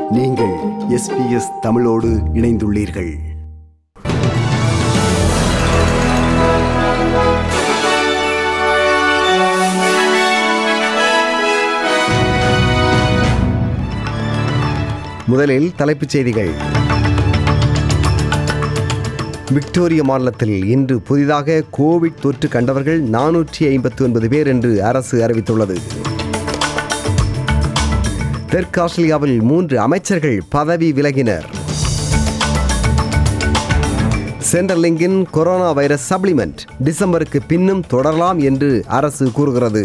நீங்கள் எஸ்பிஎஸ் தமிழோடு இணைந்துள்ளீர்கள் முதலில் தலைப்புச் செய்திகள் விக்டோரிய மாநிலத்தில் இன்று புதிதாக கோவிட் தொற்று கண்டவர்கள் நானூற்றி ஐம்பத்தி ஒன்பது பேர் என்று அரசு அறிவித்துள்ளது தெற்கு ஆஸ்திரேலியாவில் மூன்று அமைச்சர்கள் பதவி விலகினர் சென்ட்ரலிங்கின் கொரோனா வைரஸ் சப்ளிமெண்ட் டிசம்பருக்கு பின்னும் தொடரலாம் என்று அரசு கூறுகிறது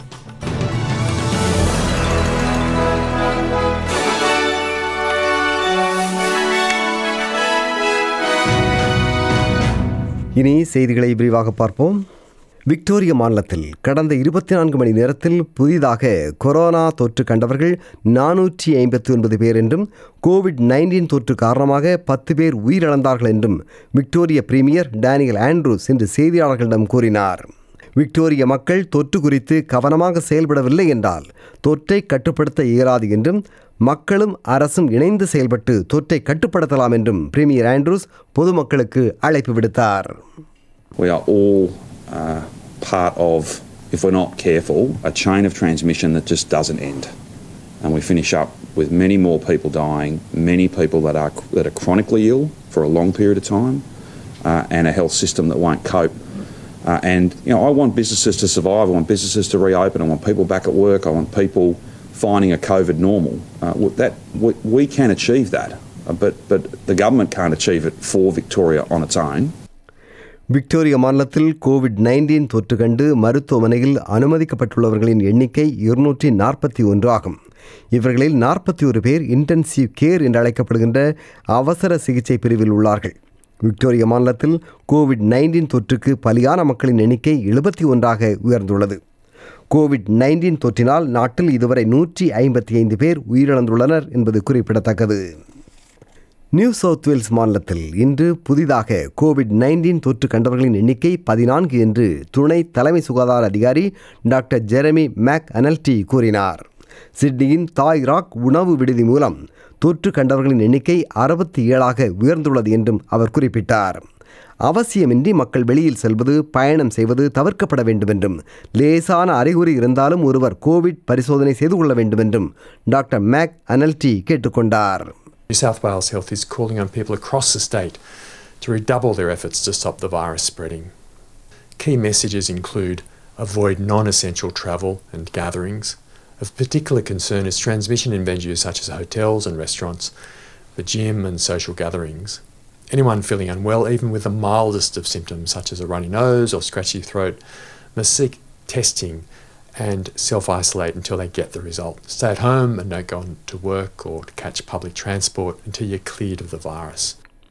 இனி செய்திகளை விரிவாக பார்ப்போம் விக்டோரிய மாநிலத்தில் கடந்த இருபத்தி நான்கு மணி நேரத்தில் புதிதாக கொரோனா தொற்று கண்டவர்கள் நானூற்றி ஐம்பத்தி ஒன்பது பேர் என்றும் கோவிட் நைன்டீன் தொற்று காரணமாக பத்து பேர் உயிரிழந்தார்கள் என்றும் விக்டோரிய பிரீமியர் டேனியல் ஆண்ட்ரூஸ் இன்று செய்தியாளர்களிடம் கூறினார் விக்டோரிய மக்கள் தொற்று குறித்து கவனமாக செயல்படவில்லை என்றால் தொற்றை கட்டுப்படுத்த இயலாது என்றும் மக்களும் அரசும் இணைந்து செயல்பட்டு தொற்றை கட்டுப்படுத்தலாம் என்றும் பிரீமியர் ஆண்ட்ரூஸ் பொதுமக்களுக்கு அழைப்பு விடுத்தார் We are all uh, part of, if we're not careful, a chain of transmission that just doesn't end. And we finish up with many more people dying, many people that are, that are chronically ill for a long period of time, uh, and a health system that won't cope. Uh, and, you know, I want businesses to survive, I want businesses to reopen, I want people back at work, I want people finding a COVID normal. Uh, w- that, we, we can achieve that, uh, but, but the government can't achieve it for Victoria on its own. Victoria மாநிலத்தில் COVID nineteen தொற்று கண்டு மருத்துவமனையில் அனுமதிக்கப்பட்டுள்ளவர்களின் எண்ணிக்கை இருநூற்றி நாற்பத்தி ஒன்று ஆகும் இவர்களில் நாற்பத்தி ஒரு பேர் இன்டென்சிவ் கேர் என்று அழைக்கப்படுகின்ற அவசர சிகிச்சை பிரிவில் உள்ளார்கள் விக்டோரிய மாநிலத்தில் கோவிட் நைன்டீன் தொற்றுக்கு பலியான மக்களின் எண்ணிக்கை எழுபத்தி ஒன்றாக உயர்ந்துள்ளது கோவிட் நைன்டீன் தொற்றினால் நாட்டில் இதுவரை நூற்றி ஐம்பத்தி ஐந்து பேர் உயிரிழந்துள்ளனர் என்பது குறிப்பிடத்தக்கது நியூ சவுத் வேல்ஸ் மாநிலத்தில் இன்று புதிதாக கோவிட் நைன்டீன் தொற்று கண்டவர்களின் எண்ணிக்கை பதினான்கு என்று துணை தலைமை சுகாதார அதிகாரி டாக்டர் ஜெரமி மேக் அனல்டி கூறினார் சிட்னியின் தாய் ராக் உணவு விடுதி மூலம் தொற்று கண்டவர்களின் எண்ணிக்கை அறுபத்தி ஏழாக உயர்ந்துள்ளது என்றும் அவர் குறிப்பிட்டார் அவசியமின்றி மக்கள் வெளியில் செல்வது பயணம் செய்வது தவிர்க்கப்பட வேண்டும் என்றும் லேசான அறிகுறி இருந்தாலும் ஒருவர் கோவிட் பரிசோதனை செய்து கொள்ள வேண்டும் என்றும் டாக்டர் மேக் அனல்டி கேட்டுக்கொண்டார் New South Wales Health is calling on people across the state to redouble their efforts to stop the virus spreading. Key messages include avoid non essential travel and gatherings. Of particular concern is transmission in venues such as hotels and restaurants, the gym and social gatherings. Anyone feeling unwell, even with the mildest of symptoms such as a runny nose or scratchy throat, must seek testing and self isolate until they get the result. Stay at home and don't go on to work or to catch public transport until you're cleared of the virus.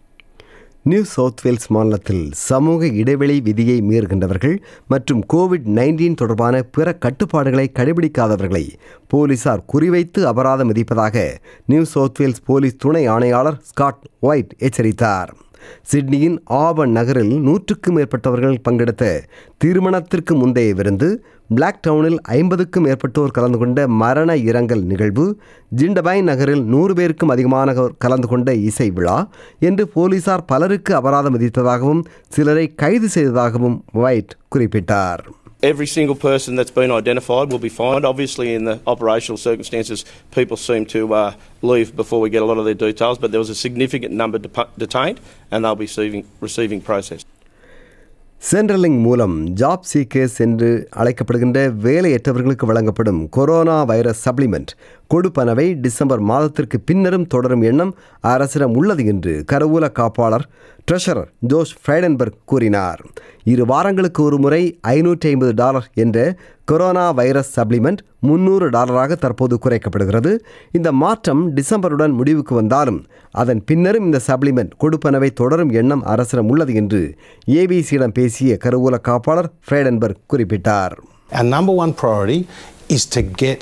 New South Wales மாநிலத்தில் சமூக இடைவெளி விதியை மீறுகின்றவர்கள் மற்றும் Covid nineteen தொடர்பான பிற கட்டுப்பாடுகளை கடைபிடிக்காதவர்களை போலீசார் குறிவைத்து அபராதம் விதிப்பதாக நியூ சவுத் வேல்ஸ் போலீஸ் துணை ஆணையாளர் ஸ்காட் ஒயிட் எச்சரித்தார் சிட்னியின் ஆபன் நகரில் நூற்றுக்கும் மேற்பட்டவர்கள் பங்கெடுத்த திருமணத்திற்கு முந்தைய விருந்து பிளாக் டவுனில் ஐம்பதுக்கும் மேற்பட்டோர் கலந்து கொண்ட மரண இரங்கல் நிகழ்வு ஜிண்டபைன் நகரில் நூறு பேருக்கும் அதிகமானோர் கலந்து கொண்ட இசை விழா என்று போலீசார் பலருக்கு அபராதம் விதித்ததாகவும் சிலரை கைது செய்ததாகவும் ஒயிட் குறிப்பிட்டார் Every single person that's been identified will be fined. Obviously, in the operational circumstances, people seem to uh, leave before we get a lot of their details, but there was a significant number depa- detained and they'll be receiving, receiving process. சென்ட்ரலிங் மூலம் job seekers என்று அழைக்கப்படுகின்ற வேலையற்றவர்களுக்கு வழங்கப்படும் corona virus supplement கொடுப்பனவை December மாதத்திற்கு பின்னரும் தொடரும் எண்ணம் அரசிடம் உள்ளது என்று கருவூல காப்பாளர் ட்ரெஷரர் ஜோஷ் ஃப்ரைடன்பர்க் கூறினார் இரு வாரங்களுக்கு ஒரு முறை ஐநூற்றி ஐம்பது டாலர் என்ற கொரோனா வைரஸ் சப்ளிமெண்ட் முன்னூறு டாலராக தற்போது குறைக்கப்படுகிறது இந்த மாற்றம் டிசம்பருடன் முடிவுக்கு வந்தாலும் அதன் பின்னரும் இந்த சப்ளிமெண்ட் கொடுப்பனவை தொடரும் எண்ணம் அரசிடம் உள்ளது என்று ஏபிசியிடம் பேசிய கருவூல காப்பாளர் ஃப்ரைடன்பர்க் குறிப்பிட்டார் Our number one priority is to get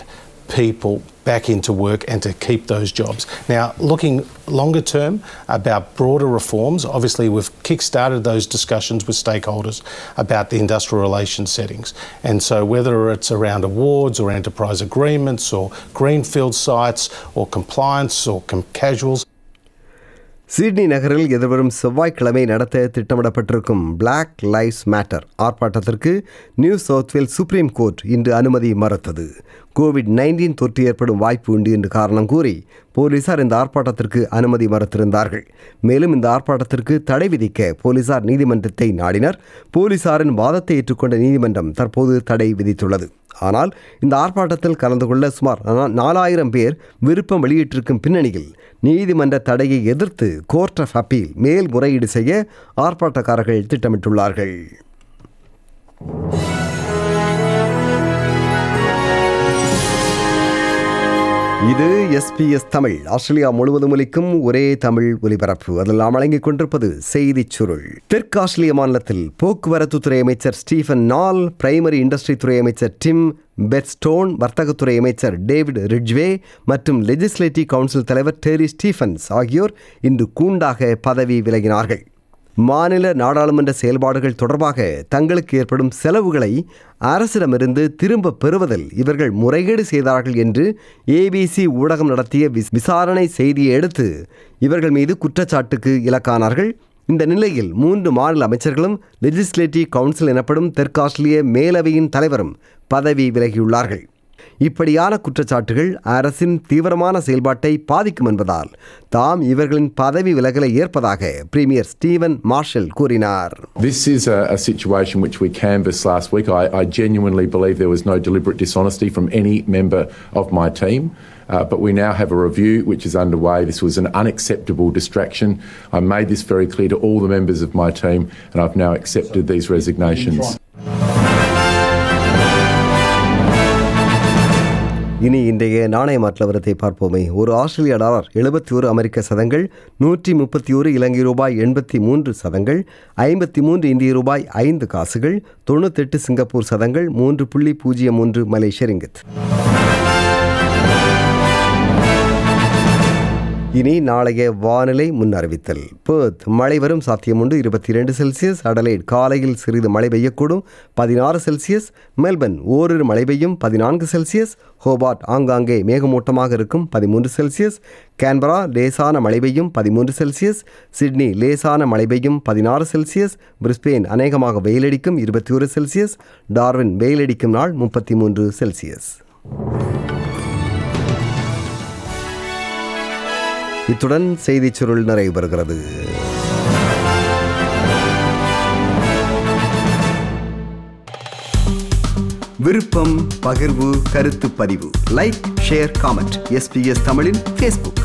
people back into work and to keep those jobs. Now, looking longer term about broader reforms, obviously we've kick-started those discussions with stakeholders about the industrial relations settings. And so whether it's around awards or enterprise agreements or greenfield sites or compliance or com- casuals, Sydney நகரில் எதிர்வரும் செவ்வாய்க்கிழமை நடத்த திட்டமிடப்பட்டிருக்கும் Black lives matter ஆர்ப்பாட்டத்திற்கு New South Wales Supreme Court இன்று அனுமதி மறுத்தது Covid nineteen தொற்று ஏற்படும் வாய்ப்பு உண்டு என்று காரணம் கூறி போலீசார் இந்த ஆர்ப்பாட்டத்திற்கு அனுமதி மறுத்திருந்தார்கள் மேலும் இந்த ஆர்ப்பாட்டத்திற்கு தடை விதிக்க போலீசார் நீதிமன்றத்தை நாடினர் போலீசாரின் வாதத்தை ஏற்றுக்கொண்ட நீதிமன்றம் தற்போது தடை விதித்துள்ளது ஆனால் இந்த ஆர்ப்பாட்டத்தில் கலந்து கொள்ள சுமார் நா- நாலாயிரம் பேர் விருப்பம் வெளியிட்டிருக்கும் பின்னணியில் நீதிமன்ற தடையை எதிர்த்து கோர்ட் ஆஃப் அப்பீல் மேல்முறையீடு செய்ய ஆர்ப்பாட்டக்காரர்கள் திட்டமிட்டுள்ளார்கள் இது எஸ்பிஎஸ் தமிழ் ஆஸ்திரேலியா முழுவதும் ஒலிக்கும் ஒரே தமிழ் ஒலிபரப்பு அதில் நாம் வழங்கிக் கொண்டிருப்பது செய்திச் சுருள் தெற்கு ஆஸ்திரேலிய மாநிலத்தில் போக்குவரத்துத்துறை அமைச்சர் ஸ்டீஃபன் நால் பிரைமரி இண்டஸ்ட்ரி துறை அமைச்சர் டிம் பெட்ஸ்டோன் வர்த்தகத்துறை அமைச்சர் டேவிட் ரிட்ஜ்வே மற்றும் லெஜிஸ்லேட்டிவ் கவுன்சில் தலைவர் டெரி ஸ்டீஃபன்ஸ் ஆகியோர் இன்று கூண்டாக பதவி விலகினார்கள் மாநில நாடாளுமன்ற செயல்பாடுகள் தொடர்பாக தங்களுக்கு ஏற்படும் செலவுகளை அரசிடமிருந்து திரும்ப பெறுவதில் இவர்கள் முறைகேடு செய்தார்கள் என்று ஏபிசி ஊடகம் நடத்திய விஸ்- விசாரணை செய்தியை அடுத்து இவர்கள் மீது குற்றச்சாட்டுக்கு இலக்கானார்கள் இந்த நிலையில் மூன்று மாநில அமைச்சர்களும் லெஜிஸ்லேட்டிவ் கவுன்சில் எனப்படும் தெற்காஸ்திரேலிய மேலவையின் தலைவரும் பதவி விலகியுள்ளார்கள் இப்படியான குற்றச்சாட்டுகள் அரசின் தீவிரமான செயல்பாட்டை பாதிக்கும் என்பதால் தாம் இவர்களின் பதவி விலகலை ஏற்பதாக பிரீமியர் ஸ்டீவன் மார்ஷல் கூறினார் This is a, a situation which we canvassed last week. I, I genuinely believe there was no deliberate dishonesty from any member of my team. Uh, but we now have a review which is underway. This was an unacceptable distraction. I made this very clear to all the members of my team, and I've now accepted these resignations. இனி இன்றைய நாணய மாற்றவரத்தை பார்ப்போமே ஒரு ஆஸ்திரேலிய dollar எழுபத்தி ஒரு அமெரிக்க சதங்கள் நூற்றி முப்பத்தி ஒரு இலங்கை ரூபாய் எண்பத்தி மூன்று சதங்கள் ஐம்பத்தி மூன்று இந்திய ரூபாய் ஐந்து காசுகள் தொண்ணூத்தெட்டு சிங்கப்பூர் சதங்கள் மூன்று புள்ளி பூஜ்ஜியம் மூன்று மலேசிய ரிங்கித் இனி நாளைய வானிலை முன் அறிவித்தல் பேர்த் மழை வரும் சாத்தியமுண்டு இருபத்தி இரண்டு செல்சியஸ் அடலைட் காலையில் சிறிது மழை பெய்யக்கூடும் பதினாறு செல்சியஸ் மெல்பர்ன் ஓரிரு மழை பெய்யும் பதினான்கு செல்சியஸ் ஹோபார்ட் ஆங்காங்கே மேகமூட்டமாக இருக்கும் பதிமூன்று செல்சியஸ் கேன்பரா லேசான மழை பெய்யும் பதிமூன்று செல்சியஸ் சிட்னி லேசான மழை பெய்யும் பதினாறு செல்சியஸ் பிரிஸ்பெயின் அநேகமாக வெயிலடிக்கும் இருபத்தி ஒரு செல்சியஸ் டார்வின் வெயிலடிக்கும் நாள் முப்பத்தி மூன்று செல்சியஸ் இத்துடன் செய்திச் சுருள் நிறைவு பெறுகிறது விருப்பம் பகிர்வு கருத்து பதிவு லைக் ஷேர் காமெண்ட் எஸ்பிஎஸ் தமிழின் ஃபேஸ்புக்